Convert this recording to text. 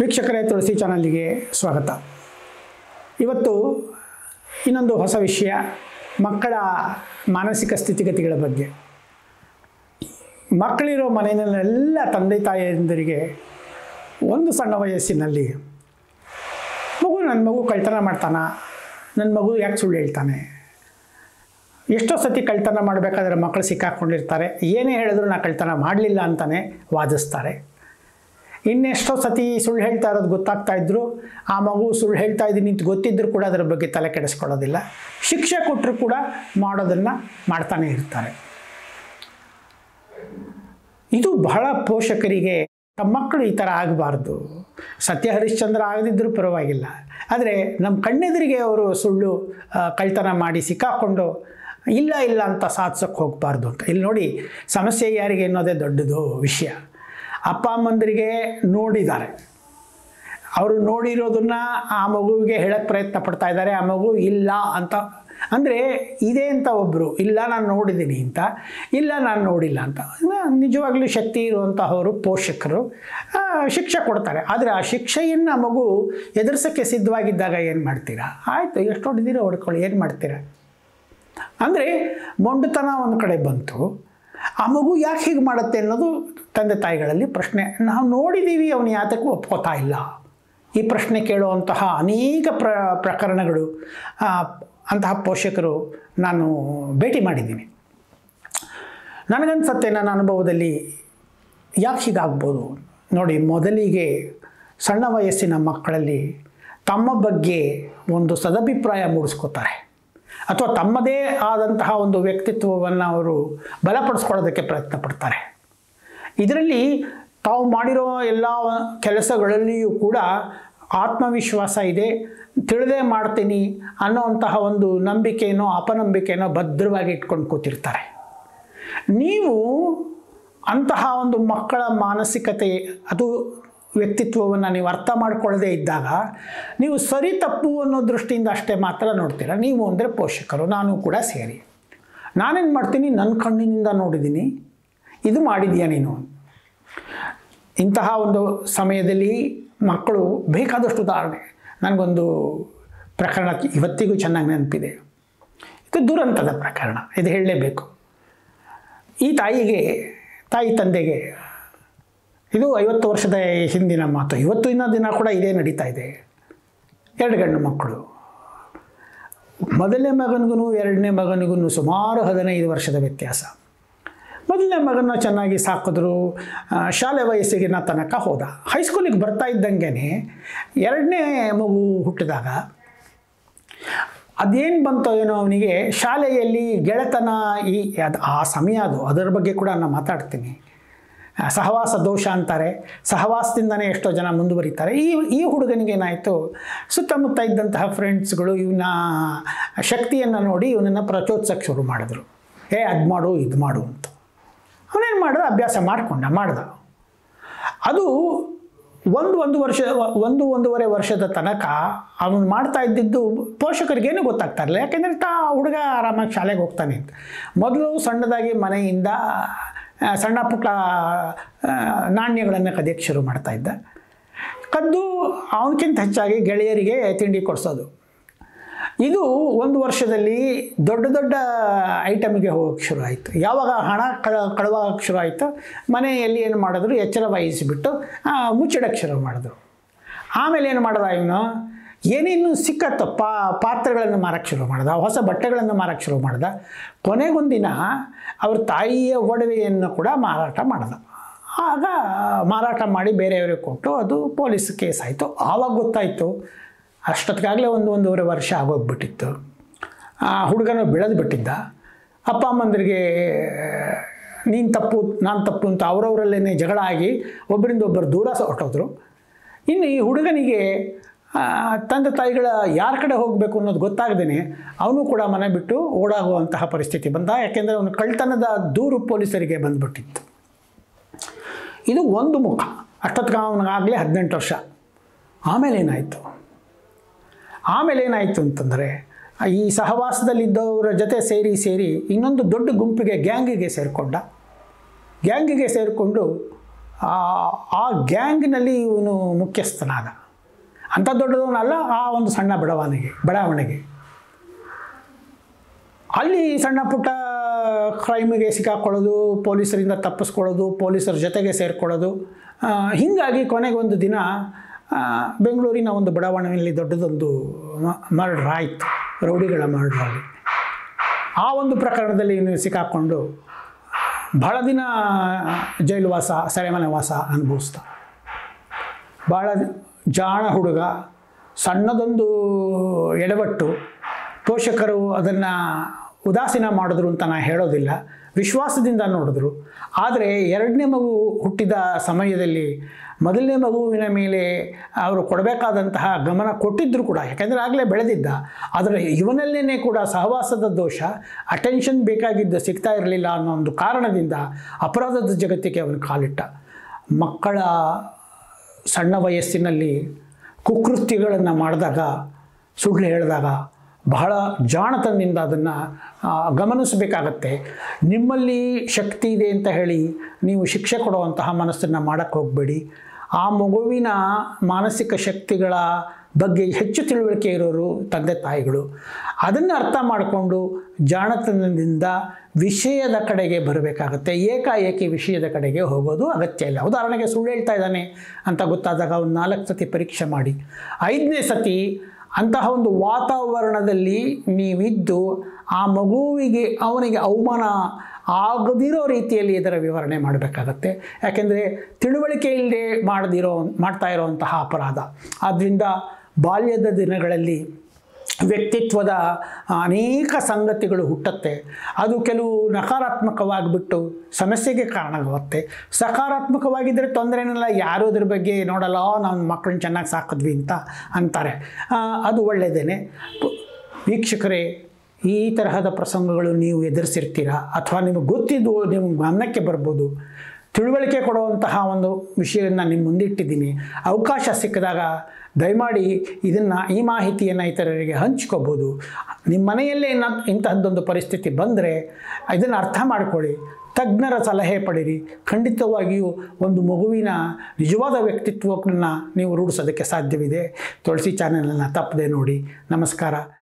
ವೀಕ್ಷಕರೇ ತುಳಸಿ ಚಾನಲ್ಗೆ ಸ್ವಾಗತ ಇವತ್ತು ಇನ್ನೊಂದು ಹೊಸ ವಿಷಯ ಮಕ್ಕಳ ಮಾನಸಿಕ ಸ್ಥಿತಿಗತಿಗಳ ಬಗ್ಗೆ ಮಕ್ಕಳಿರೋ ಮನೆಯಲ್ಲೆಲ್ಲ ತಂದೆ ತಾಯಿಯಂದರಿಗೆ ಒಂದು ಸಣ್ಣ ವಯಸ್ಸಿನಲ್ಲಿ ಮಗು ನನ್ನ ಮಗು ಕಳ್ತನ ಮಾಡ್ತಾನ ನನ್ನ ಮಗು ಯಾಕೆ ಸುಳ್ಳು ಹೇಳ್ತಾನೆ ಎಷ್ಟೋ ಸತಿ ಕಳ್ತನ ಮಾಡಬೇಕಾದ್ರೆ ಮಕ್ಕಳು ಸಿಕ್ಕಾಕ್ಕೊಂಡಿರ್ತಾರೆ ಏನೇ ಹೇಳಿದ್ರು ನಾ ಕಳ್ತನ ಮಾಡಲಿಲ್ಲ ಅಂತಾನೆ ವಾದಿಸ್ತಾರೆ ಇನ್ನೆಷ್ಟೋ ಸತಿ ಸುಳ್ಳು ಹೇಳ್ತಾ ಇರೋದು ಗೊತ್ತಾಗ್ತಾ ಇದ್ರು ಆ ಮಗು ಸುಳ್ಳು ಹೇಳ್ತಾ ಇದ್ದೀನಿ ಅಂತ ಗೊತ್ತಿದ್ದರೂ ಕೂಡ ಅದರ ಬಗ್ಗೆ ತಲೆ ಕೆಡಿಸ್ಕೊಳ್ಳೋದಿಲ್ಲ ಶಿಕ್ಷೆ ಕೊಟ್ಟರು ಕೂಡ ಮಾಡೋದನ್ನು ಮಾಡ್ತಾನೆ ಇರ್ತಾರೆ ಇದು ಬಹಳ ಪೋಷಕರಿಗೆ ತಮ್ಮ ಮಕ್ಕಳು ಈ ಥರ ಆಗಬಾರ್ದು ಸತ್ಯ ಹರಿಶ್ಚಂದ್ರ ಆಗದಿದ್ದರೂ ಪರವಾಗಿಲ್ಲ ಆದರೆ ನಮ್ಮ ಕಣ್ಣೆದುರಿಗೆ ಅವರು ಸುಳ್ಳು ಆ, ಕಳ್ತನ ಮಾಡಿ ಸಿಕ್ಕಾಕೊಂಡು ಇಲ್ಲ ಇಲ್ಲ ಅಂತ ಸಾಧಿಸೋಕ್ಕೆ ಹೋಗಬಾರ್ದು ಅಂತ ಇಲ್ಲಿ ನೋಡಿ ಸಮಸ್ಯೆ ಯಾರಿಗೆ ಅನ್ನೋದೇ ದೊಡ್ಡದು ವಿಷಯ ಅಪ್ಪ ಅಮ್ಮಂದರಿಗೆ ನೋಡಿದ್ದಾರೆ ಅವರು ನೋಡಿರೋದನ್ನ ಆ ಮಗುವಿಗೆ ಹೇಳಕ್ಕೆ ಪ್ರಯತ್ನ ಪಡ್ತಾ ಇದ್ದಾರೆ ಆ ಮಗು ಇಲ್ಲ ಅಂತ ಅಂದರೆ ಇದೆ ಅಂತ ಒಬ್ಬರು ಇಲ್ಲ ನಾನು ನೋಡಿದ್ದೀನಿ ಅಂತ ಇಲ್ಲ ನಾನು ನೋಡಿಲ್ಲ ಅಂತ ನ- ನಿಜವಾಗ್ಲೂ ಶಕ್ತಿ ಇರುವಂತಹವರು ಪೋಷಕರು ಆ, ಶಿಕ್ಷೆ ಕೊಡ್ತಾರೆ ಆದರೆ ಆ ಶಿಕ್ಷೆಯನ್ನು ಆ ಮಗು ಎದುರಿಸೋಕ್ಕೆ ಸಿದ್ಧವಾಗಿದ್ದಾಗ ಏನು ಮಾಡ್ತೀರಾ ಆಯಿತು ಎಷ್ಟು ಹೊಡೆದಿರೋ ಹೊಡ್ಕೊಳ್ಳಿ ಏನು ಮಾಡ್ತೀರಾ ಅಂದರೆ ಮೊಂಡುತನ ಒಂದು ಕಡೆ ಬಂತು ಆ ಮಗು ಯಾಕೆ ಹೀಗೆ ಮಾಡುತ್ತೆ ಅನ್ನೋದು ತಂದೆ ತಾಯಿಗಳಲ್ಲಿ ಪ್ರಶ್ನೆ ನಾವು ನೋಡಿದ್ದೀವಿ ಅವನು ಯಾತಕ್ಕೂ ಒಪ್ಕೋತಾ ಇಲ್ಲ ಈ ಪ್ರಶ್ನೆ ಕೇಳುವಂತಹ ಅನೇಕ ಪ್ರ ಪ್ರಕರಣಗಳು ಆ, ಅಂತಹ ಪೋಷಕರು ನಾನು ಭೇಟಿ ಮಾಡಿದ್ದೀನಿ ನನಗನ್ಸತ್ತೆ ನನ್ನ ಅನುಭವದಲ್ಲಿ ಯಾಕೆ ಹೀಗಾಗ್ಬೋದು ನೋಡಿ ಮೊದಲಿಗೆ ಸಣ್ಣ ವಯಸ್ಸಿನ ಮಕ್ಕಳಲ್ಲಿ ತಮ್ಮ ಬಗ್ಗೆ ಒಂದು ಸದಭಿಪ್ರಾಯ ಮೂಡಿಸ್ಕೋತಾರೆ ಅಥವಾ ತಮ್ಮದೇ ಆದಂತಹ ಒಂದು ವ್ಯಕ್ತಿತ್ವವನ್ನು ಅವರು ಬಲಪಡಿಸ್ಕೊಳ್ಳೋದಕ್ಕೆ ಪ್ರಯತ್ನ ಪಡ್ತಾರೆ ಇದರಲ್ಲಿ ತಾವು ಮಾಡಿರೋ ಎಲ್ಲ ಕೆಲಸಗಳಲ್ಲಿಯೂ ಕೂಡ ಆತ್ಮವಿಶ್ವಾಸ ಇದೆ ತಿಳಿದೇ ಮಾಡ್ತೀನಿ ಅನ್ನೋಂತಹ ಒಂದು ನಂಬಿಕೆನೋ ಅಪನಂಬಿಕೆನೋ ಭದ್ರವಾಗಿ ಇಟ್ಕೊಂಡು ಕೂತಿರ್ತಾರೆ ನೀವು ಅಂತಹ ಒಂದು ಮಕ್ಕಳ ಮಾನಸಿಕತೆ ಅದು ವ್ಯಕ್ತಿತ್ವವನ್ನು ನೀವು ಅರ್ಥ ಮಾಡ್ಕೊಳ್ಳದೇ ಇದ್ದಾಗ ನೀವು ಸರಿ ತಪ್ಪು ಅನ್ನೋ ದೃಷ್ಟಿಯಿಂದ ಅಷ್ಟೇ ಮಾತ್ರ ನೋಡ್ತೀರ ನೀವು ಅಂದರೆ ಪೋಷಕರು ನಾನು ಕೂಡ ಸೇರಿ ನಾನೇನು ಮಾಡ್ತೀನಿ ನನ್ನ ಕಣ್ಣಿನಿಂದ ನೋಡಿದ್ದೀನಿ ಇದು ಮಾಡಿದೀಯ ನೀನು ಇಂತಹ ಒಂದು ಸಮಯದಲ್ಲಿ ಮಕ್ಕಳು ಬೇಕಾದಷ್ಟು ಉದಾಹರಣೆ ನನಗೊಂದು ಪ್ರಕರಣ ಇವತ್ತಿಗೂ ಚೆನ್ನಾಗಿ ನೆನಪಿದೆ ಇದು ದುರಂತದ ಪ್ರಕರಣ ಇದು ಹೇಳಲೇಬೇಕು ಈ ತಾಯಿಗೆ ತಾಯಿ ತಂದೆಗೆ ಇದು ಐವತ್ತು ವರ್ಷದ ಹಿಂದಿನ ಮಾತು ಇವತ್ತು ಇನ್ನೂ ದಿನ ಕೂಡ ಇದೇ ನಡೀತಾ ಇದೆ ಎರಡು ಗಂಡು ಮಕ್ಕಳು ಮೊದಲನೇ ಮಗನಿಗೂ ಎರಡನೇ ಮಗನಿಗೂ ಸುಮಾರು ಹದಿನೈದು ವರ್ಷದ ವ್ಯತ್ಯಾಸ ಮೊದಲನೇ ಮಗನ ಚೆನ್ನಾಗಿ ಸಾಕಿದ್ರು ಆ, ಶಾಲೆ ವಯಸ್ಸಿಗಿನ ತನಕ ಹೋದ ಹೈಸ್ಕೂಲಿಗೆ ಬರ್ತಾ ಇದ್ದಂಗೆ ಎರಡನೇ ಮಗು ಹುಟ್ಟಿದಾಗ ಅದೇನು ಬಂತೋ ಏನೋ ಅವನಿಗೆ ಶಾಲೆಯಲ್ಲಿ ಗೆಳೆತನ ಈ ಅದು ಆ ಸಮಯ ಅದು ಅದರ ಬಗ್ಗೆ ಕೂಡ ನಾನು ಮಾತಾಡ್ತೀನಿ ಆ, ಸಹವಾಸ ದೋಷ ಅಂತಾರೆ ಸಹವಾಸದಿಂದನೇ ಎಷ್ಟೋ ಜನ ಮುಂದುವರಿತಾರೆ ಈ ಈ ಹುಡುಗನಿಗೆ ಏನಾಯಿತು ಸುತ್ತಮುತ್ತ ಇದ್ದಂತಹ ಫ್ರೆಂಡ್ಸ್ಗಳು ಇವನ ಶಕ್ತಿಯನ್ನು ನೋಡಿ ಇವನನ್ನು ಪ್ರಚೋದಿಸೋಕ್ಕೆ ಶುರು ಮಾಡಿದ್ರು ಏ ಅದು ಮಾಡು ಇದು ಮಾಡು ಅಂತ ಅವನೇನು ಮಾಡ್ದ ಅಭ್ಯಾಸ ಮಾಡಿಕೊಂಡ ಮಾಡ್ದ ಅದು ಒಂದು ಒಂದು ವರ್ಷ ಒಂದು ಒಂದೂವರೆ ವರ್ಷದ ತನಕ ಅವನು ಮಾಡ್ತಾ ಇದ್ದಿದ್ದು ಪೋಷಕರಿಗೇನು ಗೊತ್ತಾಗ್ತಾ ಇರಲಿಲ್ಲ ಯಾಕೆಂದರೆ ತಾ ಹುಡುಗ ಆರಾಮಾಗಿ ಶಾಲೆಗೆ ಹೋಗ್ತಾನೆ ಅಂತ ಮೊದಲು ಸಣ್ಣದಾಗಿ ಮನೆಯಿಂದ ಆ, ಸಣ್ಣ ಪುಟ್ಟ ಆ, ನಾಣ್ಯಗಳನ್ನು ಕದಿಯಕ್ಕೆ ಶುರು ಮಾಡ್ತಾ ಇದ್ದ ಕದ್ದು ಅವನಕ್ಕಿಂತ ಹೆಚ್ಚಾಗಿ ಗೆಳೆಯರಿಗೆ ತಿಂಡಿ ಕೊಡಿಸೋದು ಇದು ಒಂದು ವರ್ಷದಲ್ಲಿ ದೊಡ್ಡ ದೊಡ್ಡ ಐಟಮ್ಗೆ ಹೋಗೋಕ್ಕೆ ಶುರು ಆಯಿತು ಯಾವಾಗ ಹಣ ಕಳ ಕಳುವಾಗಕ್ಕೆ ಶುರು ಆಯಿತು ಮನೆಯಲ್ಲಿ ಏನು ಮಾಡಿದ್ರು ಎಚ್ಚರ ವಹಿಸಿಬಿಟ್ಟು ಆ, ಮುಚ್ಚಿಡಕ್ಕೆ ಶುರು ಮಾಡಿದ್ರು ಆಮೇಲೆ ಏನು ಮಾಡ್ದ ಇವನು ಏನೇನು ಸಿಕ್ಕತ್ತ ಪಾ ಪಾತ್ರೆಗಳನ್ನು ಮಾರಕ್ಕೆ ಶುರು ಮಾಡ್ದ ಹೊಸ ಬಟ್ಟೆಗಳನ್ನು ಮಾರಕ್ಕೆ ಶುರು ಮಾಡ್ದ ಕೊನೆಗೊಂದಿನ ಅವ್ರ ತಾಯಿಯ ಒಡವೆಯನ್ನು ಕೂಡ ಮಾರಾಟ ಮಾಡ್ದ ಆಗ ಮಾರಾಟ ಮಾಡಿ ಬೇರೆಯವರಿಗೆ ಕೊಟ್ಟು ಅದು ಪೊಲೀಸ್ ಕೇಸ್ ಆಯಿತು ಆವಾಗ ಗೊತ್ತಾಯಿತು ಅಷ್ಟೊತ್ತಿಗಾಗಲೇ ಒಂದು ಒಂದೂವರೆ ವರ್ಷ ಆಗೋಗ್ಬಿಟ್ಟಿತ್ತು ಆ ಹುಡುಗನ ಬೆಳೆದು ಬಿಟ್ಟಿದ್ದ ಅಪ್ಪ ಅಮ್ಮಂದರಿಗೆ ನೀನು ತಪ್ಪು ನಾನು ತಪ್ಪು ಅಂತ ಅವರವರಲ್ಲೇ ಜಗಳ ಆಗಿ ಒಬ್ಬರಿಂದ ಒಬ್ಬರು ದೂರ ಹೊರಟೋದ್ರು ಇನ್ನು ಈ ಹುಡುಗನಿಗೆ ಆ, ತಂದೆ ತಾಯಿಗಳ ಯಾರ ಕಡೆ ಹೋಗಬೇಕು ಅನ್ನೋದು ಗೊತ್ತಾಗ್ದೇ ಅವನು ಕೂಡ ಮನೆ ಬಿಟ್ಟು ಓಡಾಗುವಂತಹ ಪರಿಸ್ಥಿತಿ ಬಂದ ಯಾಕೆಂದರೆ ಅವನು ಕಳ್ತನದ ದೂರು ಪೊಲೀಸರಿಗೆ ಬಂದ್ಬಿಟ್ಟಿತ್ತು ಇದು ಒಂದು ಮುಖ ಅಷ್ಟೊತ್ತಿಗೆ ಅವನಿಗಾಗಲೇ ಹದಿನೆಂಟು ವರ್ಷ ಆಮೇಲೆ ಏನಾಯಿತು ಆಮೇಲೆ ಏನಾಯಿತು ಅಂತಂದರೆ ಈ ಸಹವಾಸದಲ್ಲಿದ್ದವರ ಜೊತೆ ಸೇರಿ ಸೇರಿ ಇನ್ನೊಂದು ದೊಡ್ಡ ಗುಂಪಿಗೆ ಗ್ಯಾಂಗಿಗೆ ಸೇರಿಕೊಂಡ ಗ್ಯಾಂಗಿಗೆ ಸೇರಿಕೊಂಡು ಆ- ಆ ಗ್ಯಾಂಗ್ನಲ್ಲಿ ಇವನು ಮುಖ್ಯಸ್ಥನಾದ ಅಂಥ ದೊಡ್ಡದವನಲ್ಲ ಆ ಒಂದು ಸಣ್ಣ ಬಡವನಿಗೆ ಬಡಾವಣೆಗೆ ಅಲ್ಲಿ ಸಣ್ಣ ಪುಟ್ಟ ಕ್ರೈಮಿಗೆ ಸಿಕ್ಕಾಕೊಳ್ಳೋದು ಪೊಲೀಸರಿಂದ ತಪ್ಪಿಸ್ಕೊಳ್ಳೋದು ಪೊಲೀಸರ ಜೊತೆಗೆ ಸೇರಿಕೊಳ್ಳೋದು ಆ, ಹೀಗಾಗಿ ಕೊನೆಗೆ ಒಂದು ದಿನ ಆ, ಬೆಂಗಳೂರಿನ ಒಂದು ಬಡಾವಣೆಯಲ್ಲಿ ದೊಡ್ಡದೊಂದು ಮರ್ಡ್ರ್ ಆಯಿತು ರೌಡಿಗಳ ಮರ್ಡ್ರ್ ಆಗಿ ಆ ಒಂದು ಪ್ರಕರಣದಲ್ಲಿ ಇವನು ಸಿಕ್ಕಾಕ್ಕೊಂಡು ಬಹಳ ದಿನ ಜೈಲುವಾಸ ಸೆರೆಮನೆ ವಾಸ ಅನುಭವಿಸ್ದ ಭಾಳ ಜಾಣ ಹುಡುಗ ಸಣ್ಣದೊಂದು ಎಡವಟ್ಟು ಪೋಷಕರು ಅದನ್ನು ಉದಾಸೀನ ಮಾಡಿದ್ರು ಅಂತ ನಾನು ಹೇಳೋದಿಲ್ಲ ವಿಶ್ವಾಸದಿಂದ ನೋಡಿದ್ರು ಆದರೆ ಎರಡನೇ ಮಗು ಹುಟ್ಟಿದ ಸಮಯದಲ್ಲಿ ಮೊದಲನೇ ಮಗುವಿನ ಮೇಲೆ ಅವರು ಕೊಡಬೇಕಾದಂತಹ ಗಮನ ಕೊಟ್ಟಿದ್ದರು ಕೂಡ ಯಾಕೆಂದರೆ ಆಗಲೇ ಬೆಳೆದಿದ್ದ ಆದರೆ ಇವನಲ್ಲೇ ಕೂಡ ಸಹವಾಸದ ದೋಷ ಅಟೆನ್ಷನ್ ಬೇಕಾಗಿದ್ದು ಸಿಗ್ತಾ ಇರಲಿಲ್ಲ ಅನ್ನೋ ಒಂದು ಕಾರಣದಿಂದ ಅಪರಾಧದ ಜಗತ್ತಿಗೆ ಅವನು ಕಾಲಿಟ್ಟ ಮಕ್ಕಳ ಸಣ್ಣ ವಯಸ್ಸಿನಲ್ಲಿ ಕುಕೃತ್ಯಗಳನ್ನು ಮಾಡಿದಾಗ ಸುಳ್ಳು ಹೇಳಿದಾಗ ಬಹಳ ಜಾಣತನದಿಂದ ಅದನ್ನು ಗಮನಿಸಬೇಕಾಗತ್ತೆ ನಿಮ್ಮಲ್ಲಿ ಶಕ್ತಿ ಇದೆ ಅಂತ ಹೇಳಿ ನೀವು ಶಿಕ್ಷೆ ಕೊಡುವಂತಹ ಮನಸ್ಸನ್ನು ಮಾಡೋಕ್ಕೆ ಹೋಗಬೇಡಿ ಆ ಮಗುವಿನ ಮಾನಸಿಕ ಶಕ್ತಿಗಳ ಬಗ್ಗೆ ಹೆಚ್ಚು ತಿಳುವಳಿಕೆ ಇರೋರು ತಂದೆ ತಾಯಿಗಳು ಅದನ್ನು ಅರ್ಥ ಮಾಡಿಕೊಂಡು ಜಾಣತನದಿಂದ ವಿಷಯದ ಕಡೆಗೆ ಬರಬೇಕಾಗತ್ತೆ ಏಕಾಏಕಿ ವಿಷಯದ ಕಡೆಗೆ ಹೋಗೋದು ಅಗತ್ಯ ಇಲ್ಲ ಉದಾಹರಣೆಗೆ ಸುಳ್ಳು ಹೇಳ್ತಾ ಇದ್ದಾನೆ ಅಂತ ಗೊತ್ತಾದಾಗ ಒಂದು ನಾಲ್ಕು ಸತಿ ಪರೀಕ್ಷೆ ಮಾಡಿ ಐದನೇ ಸತಿ ಅಂತಹ ಒಂದು ವಾತಾವರಣದಲ್ಲಿ ನೀವಿದ್ದು ಆ ಮಗುವಿಗೆ ಅವನಿಗೆ ಅವಮಾನ ಆಗದಿರೋ ರೀತಿಯಲ್ಲಿ ಇದರ ವಿವರಣೆ ಮಾಡಬೇಕಾಗತ್ತೆ ಯಾಕೆಂದರೆ ತಿಳುವಳಿಕೆ ಇಲ್ಲದೆ ಮಾಡದಿರೋ ಮಾಡ್ತಾ ಇರೋವಂತಹ ಅಪರಾಧ ಆದ್ದರಿಂದ ಬಾಲ್ಯದ ದಿನಗಳಲ್ಲಿ ವ್ಯಕ್ತಿತ್ವದ ಅನೇಕ ಸಂಗತಿಗಳು ಹುಟ್ಟುತ್ತೆ ಅದು ಕೆಲವು ನಕಾರಾತ್ಮಕವಾಗಿಬಿಟ್ಟು ಸಮಸ್ಯೆಗೆ ಕಾರಣವಾಗುತ್ತೆ ಸಕಾರಾತ್ಮಕವಾಗಿದ್ದರೆ ತೊಂದರೆ ಏನಿಲ್ಲ ಯಾರೂ ಅದ್ರ ಬಗ್ಗೆ ನೋಡಲ್ಲ ನಾವು ಮಕ್ಕಳನ್ನ ಚೆನ್ನಾಗಿ ಸಾಕಿದ್ವಿ ಅಂತ ಅಂತಾರೆ ಆ, ಅದು ಒಳ್ಳೆಯದೇನೆ ವೀಕ್ಷಕರೇ ಈ ತರಹದ ಪ್ರಸಂಗಗಳು ನೀವು ಎದುರಿಸಿರ್ತೀರಾ ಅಥವಾ ನಿಮಗೆ ಗೊತ್ತಿದ್ದು ನಿಮ್ಮ ಗಮನಕ್ಕೆ ಬರ್ಬೋದು ತಿಳುವಳಿಕೆ ಕೊಡುವಂತಹ ಒಂದು ವಿಷಯವನ್ನು ನಿಮ್ಮ ಮುಂದಿಟ್ಟಿದ್ದೀನಿ ಅವಕಾಶ ಸಿಕ್ಕಿದಾಗ ದಯಮಾಡಿ ಇದನ್ನು ಈ ಮಾಹಿತಿಯನ್ನು ಇತರರಿಗೆ ಹಂಚ್ಕೋಬೋದು ನಿಮ್ಮ ಮನೆಯಲ್ಲೇ ಇನ್ನ ಇಂತಹದ್ದೊಂದು ಪರಿಸ್ಥಿತಿ ಬಂದರೆ ಇದನ್ನು ಅರ್ಥ ಮಾಡ್ಕೊಳ್ಳಿ ತಜ್ಞರ ಸಲಹೆ ಪಡೀರಿ ಖಂಡಿತವಾಗಿಯೂ ಒಂದು ಮಗುವಿನ ನಿಜವಾದ ವ್ಯಕ್ತಿತ್ವವನ್ನು ನೀವು ರೂಢಿಸೋದಕ್ಕೆ ಸಾಧ್ಯವಿದೆ ತುಳಸಿ ಚಾನೆಲನ್ನು ತಪ್ಪದೆ ನೋಡಿ ನಮಸ್ಕಾರ